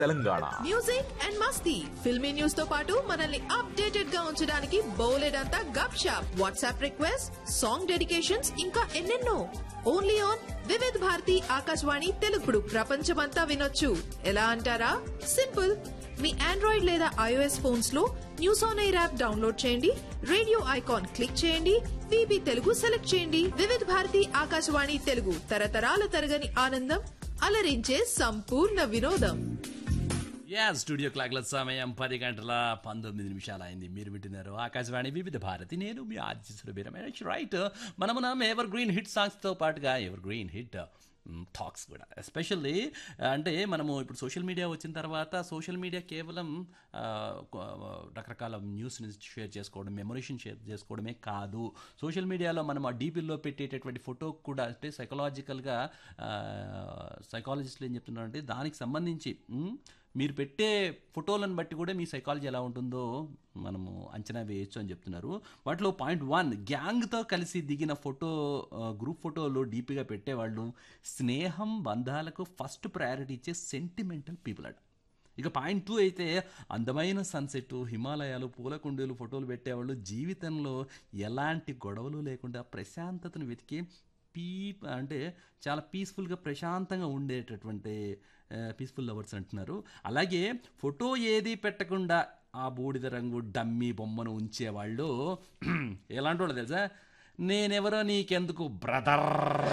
Telangana music and మస్తీ filmy news తో పాటు మనల్ని అప్డేటెడ్ గా ఉంచడానికి బౌలెడంతా గప్ షాప్ వాట్సాప్ రిక్వెస్ట్ సాంగ్ డెడికేషన్స్ ఇంకా ఎన్నెన్నో ఓన్లీ ఆన్ వివిధ్ భారతి ఆకాశవాణి తెలుగుడు ప్రపంచమంతా వినొచ్చు ఎలా అంటారా సింపుల్ మీ ఆండ్రాయిడ్ లేదా ఐఓఎస్ ఫోన్స్ లో news on air app download చేయండి రేడియో ఐకాన్ క్లిక్ చేయండి విబి తెలుగు సెలెక్ట్ చేయండి వివిధ భారతి ఆకాశవాణి తెలుగు తరతరాల తరగని ఆనందం అలరించే సంపూర్ణ వినోదం యా స్టూడియో క్లాక్ల సమయం పది గంటల పంతొమ్మిది నిమిషాలు అయింది మీరు వింటున్నారు ఆకాశవాణి వివిధ భారతి నేను మీ ఆర్జిస్తున్న బీరమేష్ రైట్ మనము మనం ఎవర్ గ్రీన్ హిట్ సాంగ్స్తో పాటుగా ఎవర్ గ్రీన్ హిట్ టాక్స్ కూడా ఎస్పెషల్లీ అంటే మనము ఇప్పుడు సోషల్ మీడియా వచ్చిన తర్వాత సోషల్ మీడియా కేవలం ఆ, కొ- రకరకాల న్యూస్ని షేర్ చేసుకోవడం మెమొరీషన్ షేర్ చేసుకోవడమే కాదు సోషల్ మీడియాలో మనం ఆ డీపీల్లో పెట్టేటటువంటి ఫోటో కూడా అంటే సైకలాజికల్గా సైకాలజిస్టులు ఏం చెప్తున్నారంటే దానికి సంబంధించి మ్, మీరు పెట్టే ఫోటోలను బట్టి కూడా మీ సైకాలజీ ఎలా ఉంటుందో మనము అంచనా వేయొచ్చు అని చెప్తున్నారు వాటిలో పాయింట్ వన్ గ్యాంగ్తో కలిసి దిగిన ఫోటో ఆ, గ్రూప్ ఫోటోలు డీపీగా పెట్టేవాళ్ళు స్నేహం బంధాలకు ఫస్ట్ ప్రయారిటీ ఇచ్చే సెంటిమెంటల్ పీపుల్ అట ఇక పాయింట్ టూ అయితే అందమైన సన్సెట్ హిమాలయాలు పూల కుండీలు ఫోటోలు పెట్టేవాళ్ళు జీవితంలో ఎలాంటి గొడవలు లేకుండా ప్రశాంతతను వెతికి పీ అంటే చాలా పీస్ఫుల్గా ప్రశాంతంగా ఉండేటటువంటి పీస్ఫుల్ లవర్స్ అంటున్నారు అలాగే ఫోటో ఏది పెట్టకుండా ఆ బూడిద రంగు డమ్మీ బొమ్మను ఉంచేవాళ్ళు ఎలాంటి వాళ్ళు తెలుసా నేనెవరో నీకెందుకు బ్రదర్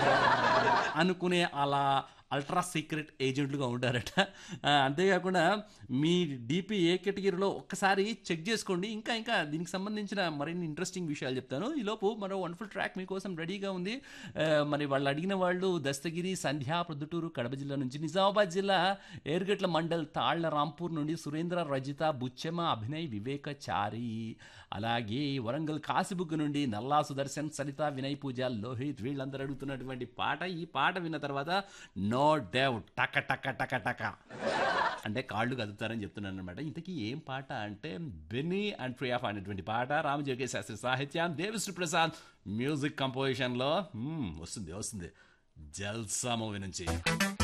అనుకునే అలా అల్ట్రా సీక్రెట్ ఏజెంట్లుగా ఉంటారట ఆ, అంతేకాకుండా మీ డిపి ఏ కేటగిరీలో ఒక్కసారి చెక్ చేసుకోండి ఇంకా ఇంకా దీనికి సంబంధించిన మరిన్ని ఇంట్రెస్టింగ్ విషయాలు చెప్తాను ఈలోపు మరో వండర్ఫుల్ ట్రాక్ మీకోసం రెడీగా ఉంది ఆ, మరి వాళ్ళు అడిగిన వాళ్ళు దస్తగిరి సంధ్యా ప్రొద్దుటూరు కడప జిల్లా నుంచి నిజామాబాద్ జిల్లా ఏర్గట్ల మండల్ తాళ్ల రాంపూర్ నుండి సురేంద్ర రజిత బుచ్చెమ అభినయ్ వివేకచారి అలాగే వరంగల్ కాసిబుక్ నుండి నల్లా సుదర్శన్ సరిత వినయ్ పూజ లోహిత్ వీళ్ళందరూ అడుగుతున్నటువంటి పాట ఈ పాట విన్న తర్వాత నో డౌట్ టక టక టక టక అంటే కాళ్ళు కదుపుతారని చెప్తున్నాను అనమాట ఇంతకీ ఏం పాట అంటే బెన్నీ అండ్ ప్రియాఫ్ అనేటువంటి పాట రామజోగే శాస్త్రి సాహిత్యం దేవిశ్రీ ప్రసాద్ మ్యూజిక్ కంపోజిషన్లో మ్మ్, వస్తుంది వస్తుంది జల్సా మూవీ నుంచి